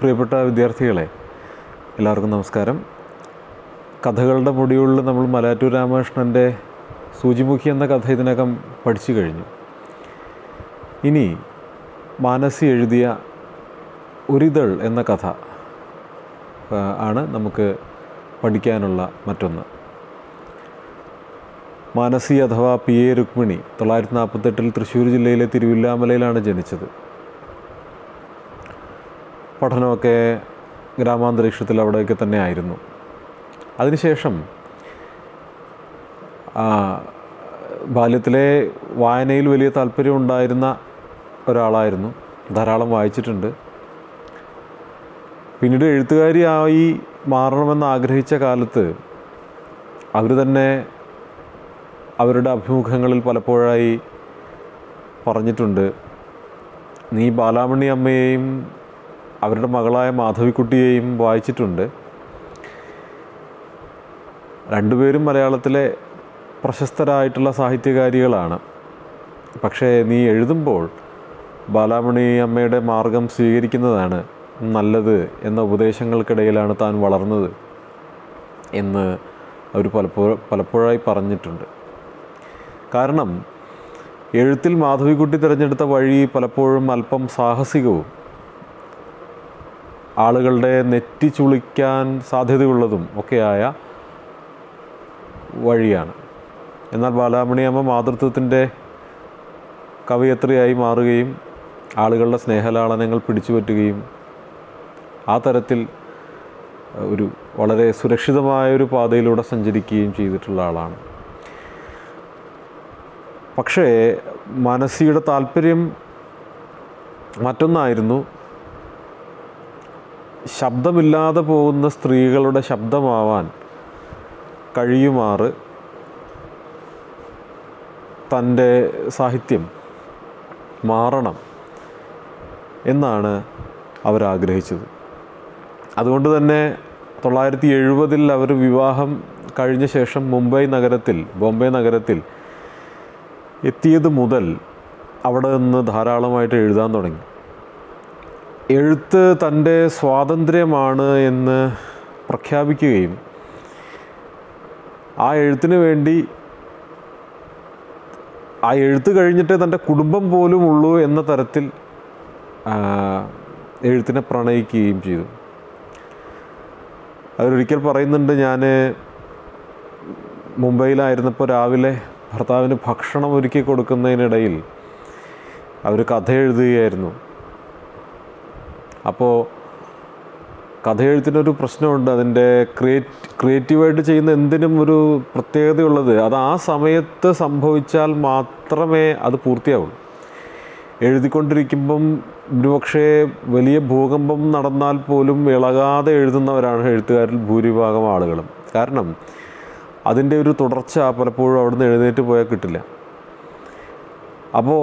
പ്രിയപ്പെട്ട വിദ്യാർത്ഥികളെ എല്ലാവർക്കും നമസ്കാരം കഥകളുടെ പൊടിയുള്ളിൽ നമ്മൾ മലയാറ്റൂർ രാമകൃഷ്ണൻ്റെ സൂചിമുഖി എന്ന കഥ ഇതിനകം പഠിച്ചു കഴിഞ്ഞു ഇനി മാനസി എഴുതിയ ഒരിതൾ എന്ന കഥ ആ, ആണ് നമുക്ക് പഠിക്കാനുള്ള മറ്റൊന്ന് മാനസി അഥവാ പി എ രുക്മിണി തൊള്ളായിരത്തി നാൽപ്പത്തെട്ടിൽ തൃശ്ശൂർ ജില്ലയിലെ തിരുവില്ലാമലയിലാണ് ജനിച്ചത് പഠനമൊക്കെ ഗ്രാമാന്തരീക്ഷത്തിൽ അവിടെയൊക്കെ തന്നെ ആയിരുന്നു അതിനുശേഷം ആ, ബാല്യത്തിലെ വായനയിൽ വലിയ താല്പര്യം ഉണ്ടായിരുന്ന ഒരാളായിരുന്നു ധാരാളം വായിച്ചിട്ടുണ്ട് പിന്നീട് എഴുത്തുകാരിയായി മാറണമെന്ന് ആഗ്രഹിച്ച കാലത്ത് അവർ തന്നെ അവരുടെ അഭിമുഖങ്ങളിൽ പലപ്പോഴായി പറഞ്ഞിട്ടുണ്ട് നീ ബാലാമണി അമ്മയെയും അവരുടെ മകളായ മാധവിക്കുട്ടിയെയും വായിച്ചിട്ടുണ്ട് രണ്ടുപേരും മലയാളത്തിലെ പ്രശസ്തരായിട്ടുള്ള സാഹിത്യകാരികളാണ് പക്ഷേ നീ എഴുതുമ്പോൾ ബാലാമണി അമ്മയുടെ മാർഗം സ്വീകരിക്കുന്നതാണ് നല്ലത് എന്ന ഉപദേശങ്ങൾക്കിടയിലാണ് താൻ വളർന്നത് എന്ന് അവർ പലപ്പോഴും പലപ്പോഴായി പറഞ്ഞിട്ടുണ്ട് കാരണം എഴുത്തിൽ മാധവിക്കുട്ടി തിരഞ്ഞെടുത്ത വഴി പലപ്പോഴും അല്പം സാഹസികവും ആളുകളുടെ നെറ്റി ചുളിക്കാൻ സാധ്യതയുള്ളതും ഒക്കെയായ വഴിയാണ് എന്നാൽ ബാലാമണിയമ്മ മാതൃത്വത്തിൻ്റെ കവയത്രിയായി മാറുകയും ആളുകളുടെ സ്നേഹലാളനങ്ങൾ പിടിച്ചുപറ്റുകയും ആ തരത്തിൽ ഒരു വളരെ സുരക്ഷിതമായൊരു പാതയിലൂടെ സഞ്ചരിക്കുകയും ചെയ്തിട്ടുള്ള ആളാണ് പക്ഷേ മനസ്സിയുടെ താല്പര്യം മറ്റൊന്നായിരുന്നു ശബ്ദമില്ലാതെ പോകുന്ന സ്ത്രീകളുടെ ശബ്ദമാവാൻ കഴിയുമാറ് തൻ്റെ സാഹിത്യം മാറണം എന്നാണ് അവരാഗ്രഹിച്ചത് അതുകൊണ്ട് തന്നെ തൊള്ളായിരത്തി എഴുപതിൽ അവർ വിവാഹം കഴിഞ്ഞ ശേഷം മുംബൈ നഗരത്തിൽ ബോംബെ നഗരത്തിൽ എത്തിയത് മുതൽ അവിടെ നിന്ന് ധാരാളമായിട്ട് എഴുതാൻ തുടങ്ങി എഴുത്ത് തൻ്റെ സ്വാതന്ത്ര്യമാണ് എന്ന് പ്രഖ്യാപിക്കുകയും ആ എഴുത്തിന് വേണ്ടി ആ എഴുത്ത് കഴിഞ്ഞിട്ടേ തൻ്റെ കുടുംബം പോലും ഉള്ളൂ എന്ന തരത്തിൽ ആ, എഴുത്തിനെ പ്രണയിക്കുകയും ചെയ്തു അവരൊരിക്കൽ പറയുന്നുണ്ട് ഞാൻ മുംബൈയിലായിരുന്നപ്പോൾ രാവിലെ ഭർത്താവിന് ഭക്ഷണം ഒരുക്കി കൊടുക്കുന്നതിനിടയിൽ അവർ കഥ എഴുതുകയായിരുന്നു അപ്പോൾ കഥ എഴുത്തിനൊരു പ്രശ്നമുണ്ട് അതിൻ്റെ ക്രിയേറ്റ് ക്രിയേറ്റീവായിട്ട് ചെയ്യുന്ന എന്തിനും ഒരു പ്രത്യേകതയുള്ളത് അത് ആ സമയത്ത് സംഭവിച്ചാൽ മാത്രമേ അത് പൂർത്തിയാവുള്ളൂ എഴുതിക്കൊണ്ടിരിക്കുമ്പം ഒരുപക്ഷേ വലിയ ഭൂകമ്പം നടന്നാൽ പോലും ഇളകാതെ എഴുതുന്നവരാണ് എഴുത്തുകാരിൽ ഭൂരിഭാഗം ആളുകളും കാരണം അതിൻ്റെ ഒരു തുടർച്ച പലപ്പോഴും അവിടുന്ന് എഴുന്നേറ്റ് പോയാൽ കിട്ടില്ല അപ്പോൾ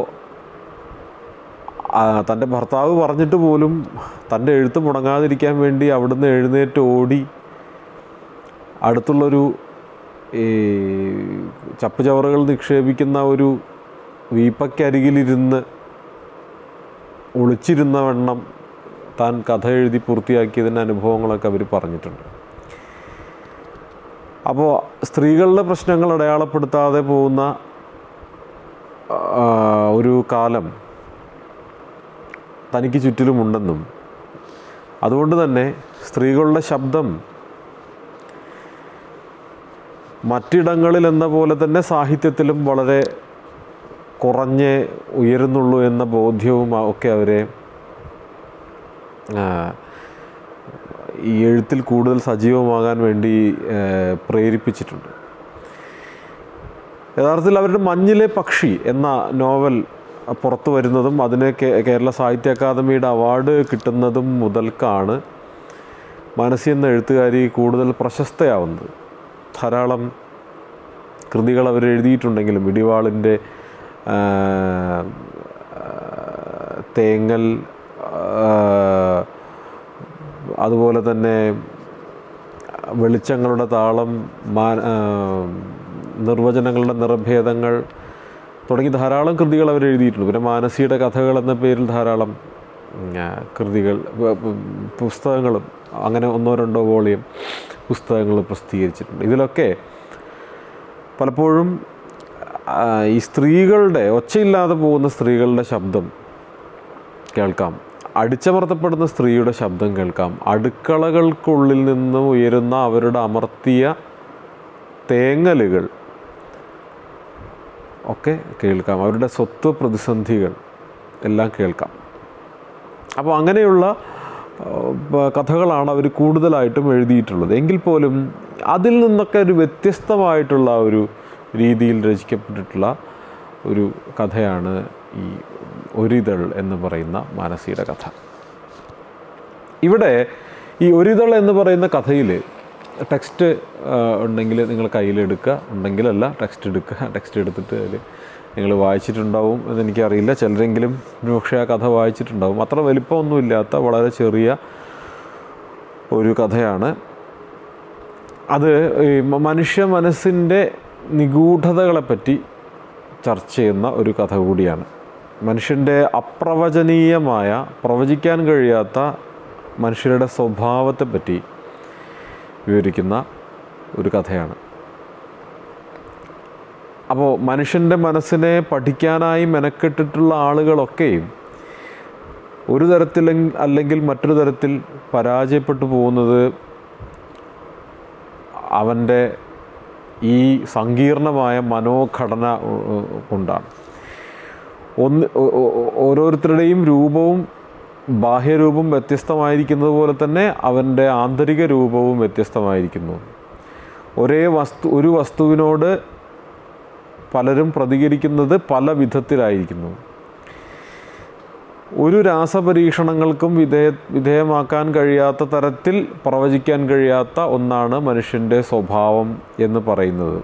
തൻ്റെ ഭർത്താവ് പറഞ്ഞിട്ട് പോലും തൻ്റെ എഴുത്ത് മുടങ്ങാതിരിക്കാൻ വേണ്ടി അവിടുന്ന് എഴുന്നേറ്റ് ഓടി അടുത്തുള്ളൊരു ഈ ചപ്പുചവറുകൾ നിക്ഷേപിക്കുന്ന ഒരു വീപ്പയ്ക്കരികിലിരുന്ന് ഒളിച്ചിരുന്ന വണ്ണം താൻ കഥ എഴുതി പൂർത്തിയാക്കിയതിൻ്റെ അനുഭവങ്ങളൊക്കെ അവർ പറഞ്ഞിട്ടുണ്ട് അപ്പോൾ സ്ത്രീകളുടെ പ്രശ്നങ്ങൾ അടയാളപ്പെടുത്താതെ പോകുന്ന ആ, ഒരു കാലം തനിക്ക് ചുറ്റിലുമുണ്ടെന്നും അതുകൊണ്ട് തന്നെ സ്ത്രീകളുടെ ശബ്ദം മറ്റിടങ്ങളിൽ എന്ന പോലെ തന്നെ സാഹിത്യത്തിലും വളരെ കുറഞ്ഞേ ഉയരുന്നുള്ളൂ എന്ന ബോധ്യവും ഒക്കെ അവരെ ആ, ഈ എഴുത്തിൽ കൂടുതൽ സജീവമാകാൻ വേണ്ടി ആ, പ്രേരിപ്പിച്ചിട്ടുണ്ട് യഥാർത്ഥത്തിൽ അവരുടെ മഞ്ഞിലെ പക്ഷി എന്ന നോവൽ പുറത്തു വരുന്നതും അതിന് കേ- കേരള സാഹിത്യ അക്കാദമിയുടെ അവാർഡ് കിട്ടുന്നതും മുതൽക്കാണ് മനസ്സി എന്ന എഴുത്തുകാരി കൂടുതൽ പ്രശസ്തയാവുന്നത് ധാരാളം കൃതികൾ അവർ എഴുതിയിട്ടുണ്ടെങ്കിലും ഇടിവാളിൻ്റെ ആ, ആ, തേങ്ങൽ ആ, അതുപോലെ തന്നെ വെളിച്ചങ്ങളുടെ താളം മാ ആ, നിർവചനങ്ങളുടെ നിറഭേദങ്ങൾ തുടങ്ങി ധാരാളം കൃതികൾ അവർ എഴുതിയിട്ടുണ്ട് പിന്നെ മാനസിയുടെ കഥകൾ എന്ന പേരിൽ ധാരാളം ഉം, ആ, കൃതികൾ വ- വ- പുസ്തകങ്ങളും അങ്ങനെ ഒന്നോ രണ്ടോ വോളിയം പുസ്തകങ്ങൾ പ്രസിദ്ധീകരിച്ചിട്ടുണ്ട് ഇതിലൊക്കെ പലപ്പോഴും ആ, ഈ സ്ത്രീകളുടെ ഒച്ചയില്ലാതെ പോകുന്ന സ്ത്രീകളുടെ ശബ്ദം കേൾക്കാം അടിച്ചമർത്തപ്പെടുന്ന സ്ത്രീയുടെ ശബ്ദം കേൾക്കാം അടുക്കളകൾക്കുള്ളിൽ നിന്ന് ഉയരുന്ന അവരുടെ അമർത്തിയ തേങ്ങലുകൾ ഒക്കെ കേൾക്കാം അവരുടെ സ്വത്വ പ്രതിസന്ധികൾ എല്ലാം കേൾക്കാം അപ്പോൾ അങ്ങനെയുള്ള ആ, പ- കഥകളാണ് അവർ കൂടുതലായിട്ടും എഴുതിയിട്ടുള്ളത് എങ്കിൽ പോലും അതിൽ നിന്നൊക്കെ ഒരു വ്യത്യസ്തമായിട്ടുള്ള ഒരു രീതിയിൽ രചിക്കപ്പെട്ടിട്ടുള്ള ഒരു കഥയാണ് ഈ ഒരിതൾ എന്ന് പറയുന്ന മാനസിയുടെ കഥ ഇവിടെ ഈ ഒരിതൾ എന്ന് പറയുന്ന കഥയിൽ ടെക്സ്റ്റ് ഉണ്ടെങ്കിൽ നിങ്ങൾ കയ്യിലെടുക്കുക ഉണ്ടെങ്കിലല്ല ടെക്സ്റ്റ് എടുക്കുക ടെക്സ്റ്റ് എടുത്തിട്ട് അതിൽ നിങ്ങൾ വായിച്ചിട്ടുണ്ടാവും എന്നെനിക്കറിയില്ല ചിലരെങ്കിലും പക്ഷേ ആ കഥ വായിച്ചിട്ടുണ്ടാവും അത്ര വലിപ്പമൊന്നുമില്ലാത്ത വളരെ ചെറിയ ഒരു കഥയാണ് അത് ഈ മ- മനുഷ്യ മനസ്സിൻ്റെ നിഗൂഢതകളെപ്പറ്റി ചർച്ച ചെയ്യുന്ന ഒരു കഥ കൂടിയാണ് മനുഷ്യൻ്റെ അപ്രവചനീയമായ പ്രവചിക്കാൻ കഴിയാത്ത മനുഷ്യരുടെ സ്വഭാവത്തെപ്പറ്റി വിവരിക്കുന്ന ഒരു കഥയാണ് അപ്പോൾ മനുഷ്യൻ്റെ മനസ്സിനെ പഠിക്കാനായി മെനക്കെട്ടിട്ടുള്ള ആളുകളൊക്കെയും ഒരു തരത്തിൽ അല്ലെങ്കിൽ മറ്റൊരു തരത്തിൽ പരാജയപ്പെട്ടു പോകുന്നത് അവൻ്റെ ഈ സങ്കീർണമായ മനോഘടന ഉ- ഉ- കൊണ്ടാണ് ഒന്ന് ഓ- ഓ- ഓ- ഓരോരുത്തരുടെയും രൂപവും ബാഹ്യരൂപം വ്യത്യസ്തമായിരിക്കുന്നത് പോലെ തന്നെ അവൻ്റെ ആന്തരിക രൂപവും വ്യത്യസ്തമായിരിക്കുന്നു ഒരേ വസ്തു ഒരു വസ്തുവിനോട് പലരും പ്രതികരിക്കുന്നത് പല വിധത്തിലായിരിക്കുന്നു ഒരു രാസപരീക്ഷണങ്ങൾക്കും വിധേയ വിധേയമാക്കാൻ കഴിയാത്ത തരത്തിൽ പ്രവചിക്കാൻ കഴിയാത്ത ഒന്നാണ് മനുഷ്യൻ്റെ സ്വഭാവം എന്ന് പറയുന്നത്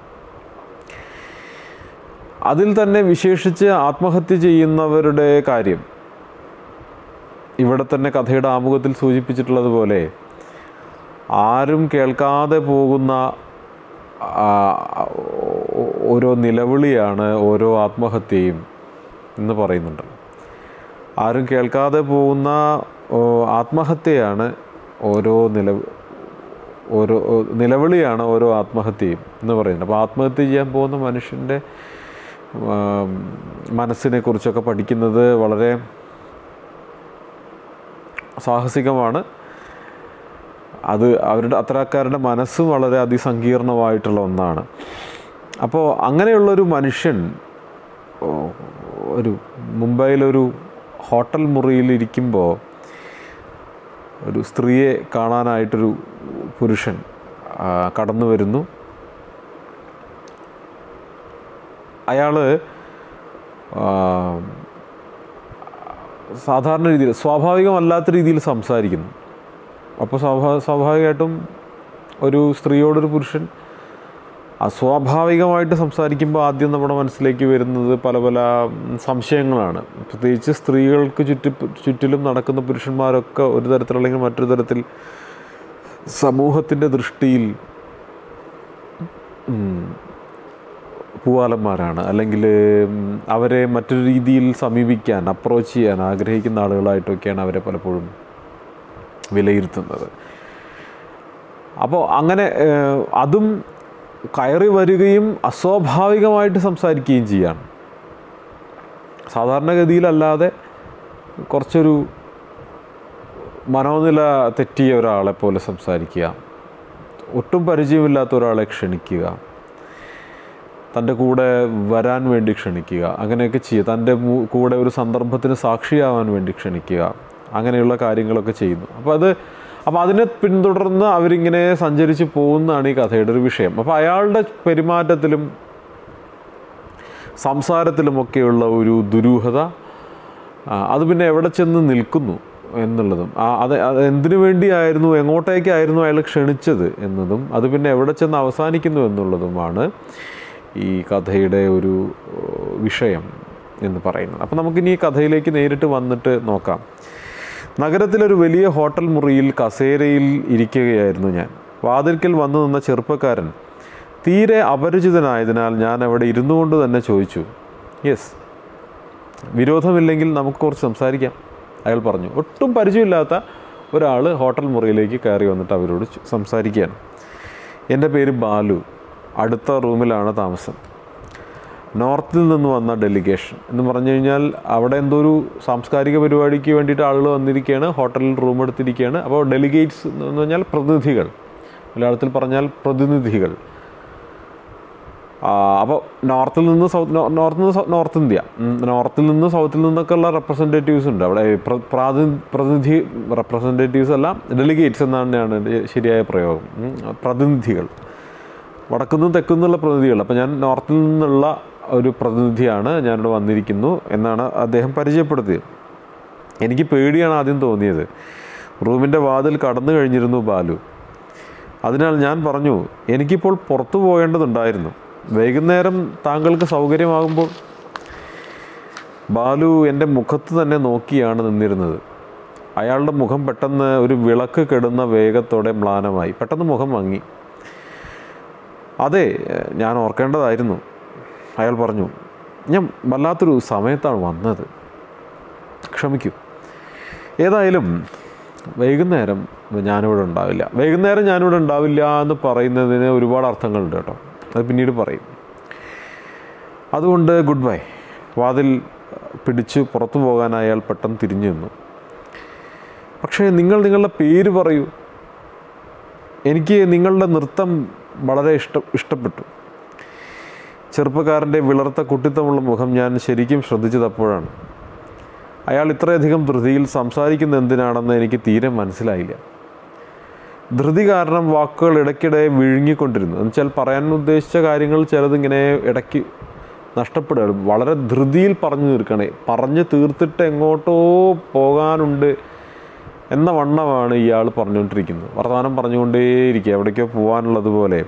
അതിൽ തന്നെ വിശേഷിച്ച് ആത്മഹത്യ ചെയ്യുന്നവരുടെ കാര്യം ഇവിടെ തന്നെ കഥയുടെ ആമുഖത്തിൽ സൂചിപ്പിച്ചിട്ടുള്ളതുപോലെ ആരും കേൾക്കാതെ പോകുന്ന ആ, ഓ- ഓരോ നിലവിളിയാണ് ഓരോ ആത്മഹത്യയും എന്ന് പറയുന്നുണ്ട് ആരും കേൾക്കാതെ പോകുന്ന ഓ, ആത്മഹത്യയാണ് ഓരോ നില ഓരോ ഓ- നിലവിളിയാണ് ഓരോ ആത്മഹത്യയും എന്ന് പറയുന്നത് അപ്പോൾ ആത്മഹത്യ ചെയ്യാൻ പോകുന്ന മനുഷ്യൻ്റെ ആം, മനസ്സിനെ കുറിച്ചൊക്കെ പഠിക്കുന്നത് വളരെ സാഹസികമാണ് അത് അവരുടെ അത്തരക്കാരുടെ മനസ്സും വളരെ അതിസങ്കീർണമായിട്ടുള്ള ഒന്നാണ് അപ്പോൾ അങ്ങനെയുള്ളൊരു മനുഷ്യൻ ഓ, ഒരു മുംബൈയിലൊരു ഹോട്ടൽ മുറിയിൽ ഇരിക്കുമ്പോൾ ഒരു സ്ത്രീയെ കാണാനായിട്ടൊരു പുരുഷൻ ആ, കടന്നു വരുന്നു അയാൾ സാധാരണ രീതിയിൽ സ്വാഭാവികമല്ലാത്ത രീതിയിൽ സംസാരിക്കുന്നു അപ്പോൾ സ്വാഭാ സ്വാഭാവികമായിട്ടും ഒരു സ്ത്രീയോടൊരു പുരുഷൻ അസ്വാഭാവികമായിട്ട് സംസാരിക്കുമ്പോൾ ആദ്യം നമ്മുടെ മനസ്സിലേക്ക് വരുന്നത് പല പല ഉം, സംശയങ്ങളാണ് പ്രത്യേകിച്ച് സ്ത്രീകൾക്ക് ചുറ്റി ചുറ്റിലും നടക്കുന്ന പുരുഷന്മാരൊക്കെ ഒരു തരത്തിലല്ലെങ്കിൽ മറ്റൊരു തരത്തിൽ സമൂഹത്തിൻ്റെ ദൃഷ്ടിയിൽ ഉം, പൂവാലന്മാരാണ് അല്ലെങ്കിൽ ഉം, അവരെ മറ്റൊരു രീതിയിൽ സമീപിക്കാൻ അപ്രോച്ച് ചെയ്യാൻ ആഗ്രഹിക്കുന്ന ആളുകളായിട്ടൊക്കെയാണ് അവരെ പലപ്പോഴും വിലയിരുത്തുന്നത് അപ്പോൾ അങ്ങനെ ഏഹ്, അതും കയറി വരികയും അസ്വാഭാവികമായിട്ട് സംസാരിക്കുകയും ചെയ്യാണ് സാധാരണഗതിയിലല്ലാതെ കുറച്ചൊരു മനോനില തെറ്റിയ ഒരാളെ പോലെ സംസാരിക്കുക ഒട്ടും പരിചയമില്ലാത്ത ഒരാളെ ക്ഷണിക്കുക തൻ്റെ കൂടെ വരാൻ വേണ്ടി ക്ഷണിക്കുക അങ്ങനെയൊക്കെ ചെയ്യുക തൻ്റെ മു- കൂടെ ഒരു സന്ദർഭത്തിന് സാക്ഷിയാവാൻ വേണ്ടി ക്ഷണിക്കുക അങ്ങനെയുള്ള കാര്യങ്ങളൊക്കെ ചെയ്യുന്നു അപ്പോൾ അത് അപ്പോൾ അതിനെ പിന്തുടർന്ന് അവരിങ്ങനെ സഞ്ചരിച്ച് പോകുന്നതാണ് ഈ കഥയുടെ ഒരു വിഷയം അപ്പോൾ അയാളുടെ പെരുമാറ്റത്തിലും സംസാരത്തിലുമൊക്കെയുള്ള ഒരു ദുരൂഹത ആ, അത് പിന്നെ എവിടെ ചെന്ന് നിൽക്കുന്നു എന്നുള്ളതും ആ അത് അത് എന്തിനു വേണ്ടിയായിരുന്നു എങ്ങോട്ടേക്കായിരുന്നു അയാൾ ക്ഷണിച്ചത് എന്നതും അത് പിന്നെ എവിടെ ചെന്ന് അവസാനിക്കുന്നു എന്നുള്ളതുമാണ് ഈ കഥയുടെ ഒരു ഏഹ്, വിഷയം എന്ന് പറയുന്നത് അപ്പോൾ നമുക്കിനി ഈ കഥയിലേക്ക് നേരിട്ട് വന്നിട്ട് നോക്കാം നഗരത്തിലൊരു വലിയ ഹോട്ടൽ മുറിയിൽ കസേരയിൽ ഇരിക്കുകയായിരുന്നു ഞാൻ വാതിൽക്കൽ വന്നു നിന്ന ചെറുപ്പക്കാരൻ തീരെ അപരിചിതനായതിനാൽ ഞാൻ അവിടെ ഇരുന്നു കൊണ്ട് തന്നെ ചോദിച്ചു യെസ് വിരോധമില്ലെങ്കിൽ നമുക്ക് കുറച്ച് സംസാരിക്കാം അയാൾ പറഞ്ഞു ഒട്ടും പരിചയമില്ലാത്ത ഒരാൾ ഹോട്ടൽ മുറിയിലേക്ക് കയറി വന്നിട്ട് അവരോട് ചു- സംസാരിക്കുകയാണ് എൻ്റെ പേര് ബാലു അടുത്ത റൂമിലാണ് താമസം നോർത്തിൽ നിന്ന് വന്ന ഡെലിഗേഷൻ എന്ന് പറഞ്ഞു കഴിഞ്ഞാൽ അവിടെ എന്തോ ഒരു സാംസ്കാരിക പരിപാടിക്ക് വേണ്ടിയിട്ട് ആളുകൾ വന്നിരിക്കുകയാണ് ഹോട്ടലിൽ റൂം എടുത്തിരിക്കുകയാണ് അപ്പോൾ ഡെലിഗേറ്റ്സ് എന്ന് പറഞ്ഞാൽ പ്രതിനിധികൾ മലയാളത്തിൽ പറഞ്ഞാൽ പ്രതിനിധികൾ അപ്പോൾ നോർത്തിൽ നിന്ന് സൗത്ത് നോർത്തിൽ നിന്ന് സൗ- നോർത്ത് ഇന്ത്യ ഉം, നോർത്തിൽ നിന്ന് സൗത്തിൽ നിന്നൊക്കെ ഉള്ള റെപ്രസെൻറ്റേറ്റീവ്സ് ഉണ്ട് അവിടെ പ്ര- പ്രാതി- പ്രതിനിധി റെപ്രസെൻറ്റേറ്റീവ്സ് അല്ല ഡെലിഗേറ്റ്സ് എന്നാണ് ശരിയായ പ്രയോഗം ഉം, പ്രതിനിധികൾ വടക്കുനിന്നും തെക്കുന്നുള്ള പ്രതിനിധികൾ അപ്പോൾ ഞാൻ നോർത്തിൽ നിന്നുള്ള ഒരു പ്രതിനിധിയാണ് ഞാനിവിടെ വന്നിരിക്കുന്നു എന്നാണ് അദ്ദേഹം പരിചയപ്പെടുത്തിയത് എനിക്ക് പേടിയാണ് ആദ്യം തോന്നിയത് റൂമിൻ്റെ വാതിൽ കടന്നു കഴിഞ്ഞിരുന്നു ബാലു അതിനാൽ ഞാൻ പറഞ്ഞു എനിക്കിപ്പോൾ പുറത്തു പോകേണ്ടതുണ്ടായിരുന്നു വൈകുന്നേരം താങ്കൾക്ക് സൗകര്യമാകുമ്പോൾ ബാലു എൻ്റെ മുഖത്ത് തന്നെ നോക്കിയാണ് നിന്നിരുന്നത് അയാളുടെ മുഖം പെട്ടെന്ന് ഒരു വിളക്ക് കെടുന്ന വേഗത്തോടെ മ്ലാനമായി പെട്ടെന്ന് മുഖം മങ്ങി അതെ ഞാൻ ഓർക്കേണ്ടതായിരുന്നു അയാൾ പറഞ്ഞു ഞാൻ വല്ലാത്തൊരു സമയത്താണ് വന്നത് ക്ഷമിക്കൂ ഏതായാലും വൈകുന്നേരം ഞാനിവിടെ ഉണ്ടാവില്ല വൈകുന്നേരം ഞാനിവിടെ ഉണ്ടാവില്ല എന്ന് പറയുന്നതിന് ഒരുപാട് അർത്ഥങ്ങളുണ്ട് കേട്ടോ അത് പിന്നീട് പറയും അതുകൊണ്ട് ഗുഡ് ബൈ വാതിൽ പിടിച്ച് പുറത്തു പോകാൻ അയാൾ പെട്ടെന്ന് തിരിഞ്ഞു നിന്നു പക്ഷേ നിങ്ങൾ നിങ്ങളുടെ പേര് പറയൂ എനിക്ക് നിങ്ങളുടെ നൃത്തം വളരെ ഇഷ്ട ഇഷ്ടപ്പെട്ടു ചെറുപ്പക്കാരൻ്റെ വിളർത്ത കുട്ടിത്തമുള്ള മുഖം ഞാൻ ശരിക്കും ശ്രദ്ധിച്ചത് അപ്പോഴാണ് അയാൾ ഇത്രയധികം ധൃതിയിൽ സംസാരിക്കുന്ന എന്തിനാണെന്ന് എനിക്ക് തീരെ മനസ്സിലായില്ല ധൃതി കാരണം വാക്കുകൾ ഇടയ്ക്കിടെ വിഴുങ്ങിക്കൊണ്ടിരുന്നു എന്നുവെച്ചാൽ പറയാൻ ഉദ്ദേശിച്ച കാര്യങ്ങൾ ചിലതിങ്ങനെ ഇടയ്ക്ക് നഷ്ടപ്പെടുകയാണ് വളരെ ധൃതിയിൽ പറഞ്ഞു തീർക്കണേ പറഞ്ഞു തീർത്തിട്ട് എങ്ങോട്ടോ പോകാനുണ്ട് എന്ന വണ്ണമാണ് ഇയാൾ പറഞ്ഞുകൊണ്ടിരിക്കുന്നത് വർത്തമാനം പറഞ്ഞുകൊണ്ടേയിരിക്കുക എവിടേക്കോ പോകാനുള്ളതുപോലെ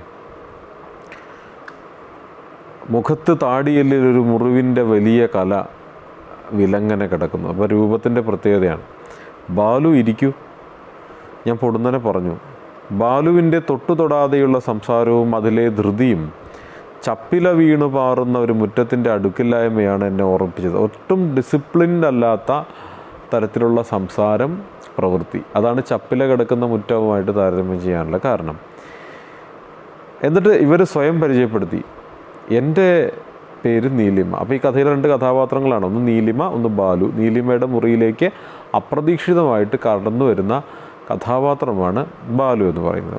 മുഖത്ത് താടിയല്ലിൽ ഒരു മുറിവിൻ്റെ വലിയ കല വിലങ്ങനെ കിടക്കുന്നു അപ്പോൾ രൂപത്തിൻ്റെ പ്രത്യേകതയാണ് ബാലു ഇരിക്കൂ ഞാൻ പൊടുന്നനെ പറഞ്ഞു ബാലുവിൻ്റെ തൊട്ടു തൊടാതെയുള്ള സംസാരവും അതിലെ ധൃതിയും ചപ്പില വീണു പാറുന്ന ഒരു മുറ്റത്തിൻ്റെ അടുക്കില്ലായ്മയാണ് എന്നെ ഓർമ്മിപ്പിച്ചത് ഒട്ടും ഡിസിപ്ലിൻഡ് അല്ലാത്ത തരത്തിലുള്ള സംസാരം പ്രവൃത്തി അതാണ് ചപ്പില കിടക്കുന്ന മുറ്റവുമായിട്ട് താരതമ്യം ചെയ്യാനുള്ള കാരണം എന്നിട്ട് ഇവർ സ്വയം പരിചയപ്പെടുത്തി എൻ്റെ പേര് നീലിമ അപ്പോൾ ഈ കഥയിൽ രണ്ട് കഥാപാത്രങ്ങളാണ് ഒന്ന് നീലിമ ഒന്ന് ബാലു നീലിമയുടെ മുറിയിലേക്ക് അപ്രതീക്ഷിതമായിട്ട് കടന്നു വരുന്ന കഥാപാത്രമാണ് ബാലു എന്ന് പറയുന്നത്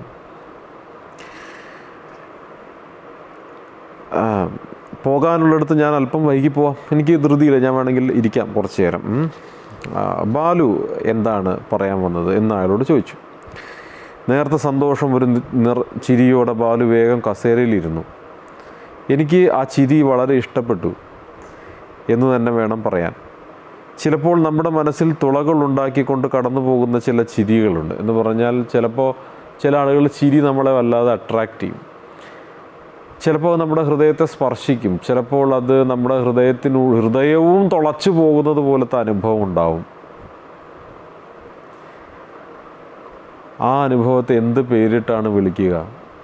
ആ, പോകാനുള്ളിടത്ത് ഞാൻ അല്പം വൈകി പോവാം എനിക്ക് ധൃതിയില്ല ഞാൻ വേണമെങ്കിൽ ഇരിക്കാം കുറച്ച് നേരം ഉം. ആ, ബാലു എന്താണ് പറയാൻ വന്നത് എന്ന് അയാളോട് ചോദിച്ചു നേരത്തെ സന്തോഷം ഒരു നി- നിർ ചിരിയോടെ ബാലു വേഗം കസേരയിലിരുന്നു എനിക്ക് ആ ചിരി വളരെ ഇഷ്ടപ്പെട്ടു എന്ന് തന്നെ വേണം പറയാൻ ചിലപ്പോൾ നമ്മുടെ മനസ്സിൽ തുളകൾ ഉണ്ടാക്കിക്കൊണ്ട് കടന്നു പോകുന്ന ചില ചിരികളുണ്ട് എന്ന് പറഞ്ഞാൽ ചിലപ്പോൾ ചില ആളുകൾ ചിരി നമ്മളെ വല്ലാതെ അട്രാക്റ്റ് ചെയ്യും ചിലപ്പോൾ നമ്മുടെ ഹൃദയത്തെ സ്പർശിക്കും ചിലപ്പോൾ അത് നമ്മുടെ ഹൃദയത്തിനു ഹൃദയവും തുളച്ചു പോകുന്നത് പോലത്തെ അനുഭവം ഉണ്ടാവും ആ അനുഭവത്തെ എന്ത് പേരിട്ടാണ് വിളിക്കുക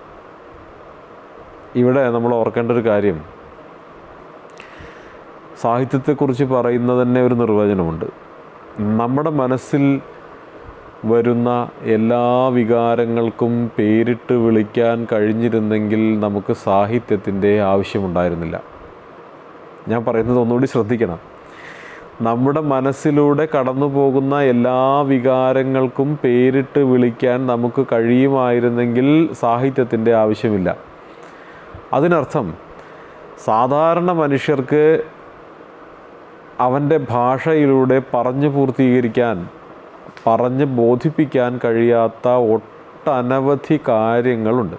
ഇവിടെ നമ്മൾ ഓർക്കേണ്ട ഒരു കാര്യം സാഹിത്യത്തെക്കുറിച്ച് പറയുന്നത് തന്നെ ഒരു നിർവചനമുണ്ട് നമ്മുടെ മനസ്സിൽ വരുന്ന എല്ലാ വികാരങ്ങൾക്കും പേരിട്ട് വിളിക്കാൻ കഴിഞ്ഞിരുന്നെങ്കിൽ നമുക്ക് സാഹിത്യത്തിൻ്റെ ആവശ്യമുണ്ടായിരുന്നില്ല ഞാൻ പറയുന്നത് ഒന്നുകൂടി ശ്രദ്ധിക്കണം നമ്മുടെ മനസ്സിലൂടെ കടന്നു പോകുന്ന എല്ലാ വികാരങ്ങൾക്കും പേരിട്ട് വിളിക്കാൻ നമുക്ക് കഴിയുമായിരുന്നെങ്കിൽ സാഹിത്യത്തിൻ്റെ ആവശ്യമില്ല അതിനർത്ഥം സാധാരണ മനുഷ്യർക്ക് അവൻ്റെ ഭാഷയിലൂടെ പറഞ്ഞു പൂർത്തീകരിക്കാൻ പറഞ്ഞ് ബോധിപ്പിക്കാൻ കഴിയാത്ത ഒട്ടനവധി കാര്യങ്ങളുണ്ട്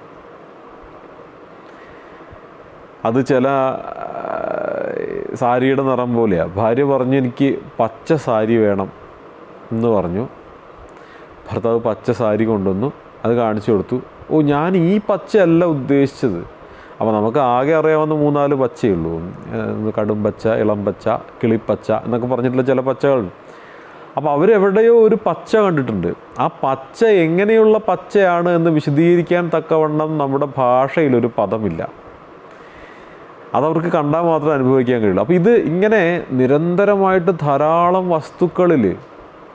അത് ചില ആ, സാരിയുടെ നിറം പോലെയാണ് ഭാര്യ പറഞ്ഞു എനിക്ക് പച്ച സാരി വേണം എന്ന് പറഞ്ഞു ഭർത്താവ് പച്ച സാരി കൊണ്ടുവന്നു അത് കാണിച്ചു കൊടുത്തു ഓ ഞാൻ ഈ പച്ചയല്ല ഉദ്ദേശിച്ചത് അപ്പോൾ നമുക്ക് ആകെ അറിയാവുന്ന മൂന്നാല് പച്ചയേ ഉള്ളൂ ഏഹ് കടും പച്ച ഇളം പച്ച കിളിപ്പച്ച എന്നൊക്കെ പറഞ്ഞിട്ടുള്ള ചില പച്ചകളുണ്ട് അപ്പോൾ അവരെവിടെയോ ഒരു പച്ച കണ്ടിട്ടുണ്ട് ആ പച്ച എങ്ങനെയുള്ള പച്ചയാണ് എന്ന് വിശദീകരിക്കാൻ തക്കവണ്ണം നമ്മുടെ ഭാഷയിൽ ഒരു പദമില്ല അതവർക്ക് കണ്ടാൽ മാത്രമേ അനുഭവിക്കാൻ കഴിയുള്ളൂ അപ്പോൾ ഇത് ഇങ്ങനെ നിരന്തരമായിട്ട് ധാരാളം വസ്തുക്കളിൽ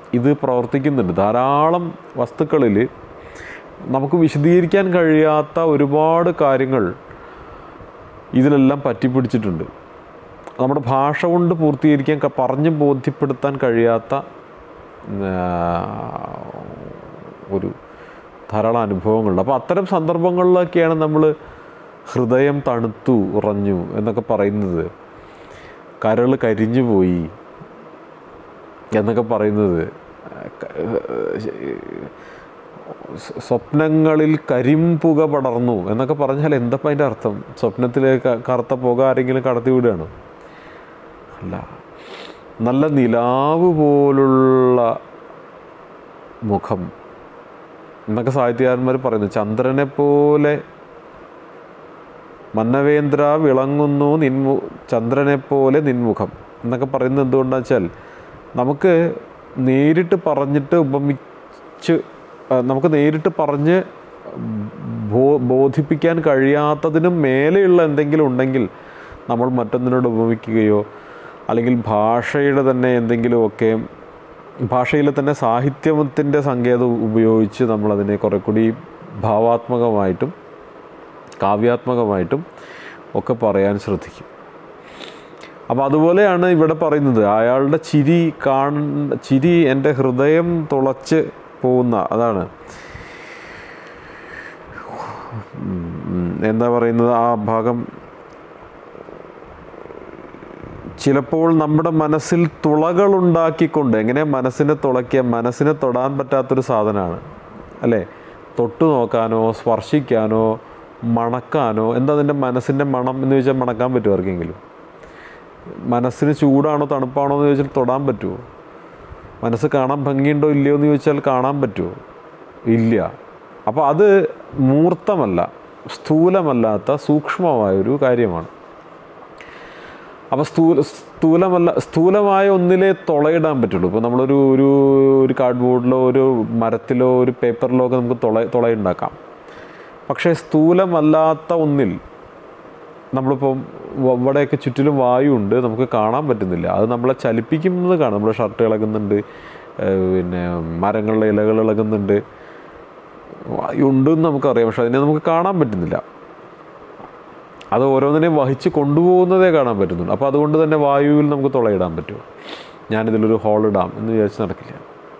ഇത് പ്രവർത്തിക്കുന്നുണ്ട് ധാരാളം വസ്തുക്കളിൽ നമുക്ക് വിശദീകരിക്കാൻ കഴിയാത്ത ഒരുപാട് കാര്യങ്ങൾ ഇതിലെല്ലാം പറ്റിപ്പിടിച്ചിട്ടുണ്ട് നമ്മുടെ ഭാഷ കൊണ്ട് പൂർത്തീകരിക്കാൻ ക- പറഞ്ഞ് ബോധ്യപ്പെടുത്താൻ കഴിയാത്ത ആ, ഒരു ധാരാളം അനുഭവങ്ങളുണ്ട് അപ്പോൾ അത്തരം സന്ദർഭങ്ങളിലൊക്കെയാണ് നമ്മൾ ഹൃദയം തണുത്തു ഉറഞ്ഞു എന്നൊക്കെ പറയുന്നത് കരൾ കരിഞ്ഞു പോയി എന്നൊക്കെ പറയുന്നത് ക- സ്വ- സ്വപ്നങ്ങളിൽ കരിമ്പുക പടർന്നു എന്നൊക്കെ പറഞ്ഞാൽ എന്തപ്പം അതിൻ്റെ അർത്ഥം സ്വപ്നത്തിലെ ക- കറുത്ത പുക ആരെങ്കിലും കടത്തി വിടുകയാണ് അല്ല നല്ല നിലാവ് പോലുള്ള മുഖം എന്നൊക്കെ സാഹിത്യകാരന്മാർ പറയുന്നു ചന്ദ്രനെ പോലെ മന്നവേന്ദ്ര വിളങ്ങുന്നു നിൻമു ചന്ദ്രനെ പോലെ നിൻമുഖം എന്നൊക്കെ പറയുന്നത് എന്തുകൊണ്ടാണെന്ന് വെച്ചാൽ നമുക്ക് നേരിട്ട് പറഞ്ഞിട്ട് ഉപമിച്ച് ആ, നമുക്ക് നേരിട്ട് പറഞ്ഞ് ബോ ബോധിപ്പിക്കാൻ കഴിയാത്തതിനും മേലെയുള്ള എന്തെങ്കിലും ഉണ്ടെങ്കിൽ നമ്മൾ മറ്റൊന്നിനോട് ഉപമിക്കുകയോ അല്ലെങ്കിൽ ഭാഷയുടെ തന്നെ എന്തെങ്കിലുമൊക്കെ ഭാഷയിലെ തന്നെ സാഹിത്യത്തിൻ്റെ സങ്കേതം ഉപയോഗിച്ച് നമ്മളതിനെ കുറെ കൂടി ഭാവാത്മകമായിട്ടും കാവ്യാത്മകമായിട്ടും ഒക്കെ പറയാൻ ശ്രദ്ധിക്കും അപ്പോൾ അതുപോലെയാണ് ഇവിടെ പറയുന്നത് അയാളുടെ ചിരി കാണ ചിരി എൻ്റെ ഹൃദയം തുളച്ച് പോകുന്ന അതാണ് ഉം, എന്താ പറയുന്നത് ആ ഭാഗം ചിലപ്പോൾ നമ്മുടെ മനസ്സിൽ തുളകൾ ഉണ്ടാക്കിക്കൊണ്ട് എങ്ങനെ മനസ്സിനെ തുളയ്ക്കുക മനസ്സിനെ തൊടാൻ പറ്റാത്തൊരു സാധനമാണ് അല്ലേ തൊട്ടു നോക്കാനോ സ്പർശിക്കാനോ മണക്കാനോ എന്താ അതിൻ്റെ മനസ്സിൻ്റെ മണം എന്ന് ചോദിച്ചാൽ മണക്കാൻ പറ്റുമോ ആർക്കെങ്കിലും മനസ്സിന് ചൂടാണോ തണുപ്പാണോ എന്ന് ചോദിച്ചാൽ തൊടാൻ പറ്റുമോ മനസ്സ് കാണാൻ ഭംഗിയുണ്ടോ ഇല്ലയോ എന്ന് ചോദിച്ചാൽ കാണാൻ പറ്റുമോ ഇല്ല അപ്പോൾ അത് മൂർത്തമല്ല സ്ഥൂലമല്ലാത്ത സൂക്ഷ്മമായൊരു കാര്യമാണ് അപ്പോൾ സ്ഥൂല സ്ഥൂലമല്ല സ്ഥൂലമായ ഒന്നിലേ തുളയിടാൻ പറ്റുള്ളൂ ഇപ്പോൾ നമ്മളൊരു ഒരു ഒരു കാർഡ്ബോർഡിലോ ഒരു മരത്തിലോ ഒരു പേപ്പറിലോ ഒക്കെ നമുക്ക് തുള തുളയുണ്ടാക്കാം പക്ഷേ സ്ഥൂലമല്ലാത്ത ഒന്നിൽ നമ്മളിപ്പോൾ വ- ഇവിടെയൊക്കെ ചുറ്റിലും വായുണ്ട് നമുക്ക് കാണാൻ പറ്റുന്നില്ല അത് നമ്മളെ ചലിപ്പിക്കുന്നത് കാണാം നമ്മുടെ ഷർട്ട് ഇളകുന്നുണ്ട് ഏഹ് പിന്നെ മരങ്ങളുടെ ഇലകൾ ഇളകുന്നുണ്ട് വായു ഉണ്ടെന്ന് നമുക്കറിയാം പക്ഷെ അതിനെ നമുക്ക് കാണാൻ പറ്റുന്നില്ല അത് ഓരോന്നിനെയും വഹിച്ച് കൊണ്ടുപോകുന്നതേ കാണാൻ പറ്റുന്നുള്ളൂ അപ്പോൾ അതുകൊണ്ട് തന്നെ വായുവിൽ നമുക്ക് തുളയിടാൻ പറ്റുമോ ഞാനിതിലൊരു ഹോൾ ഇടാം എന്ന് വിചാരിച്ച് നടക്കില്ല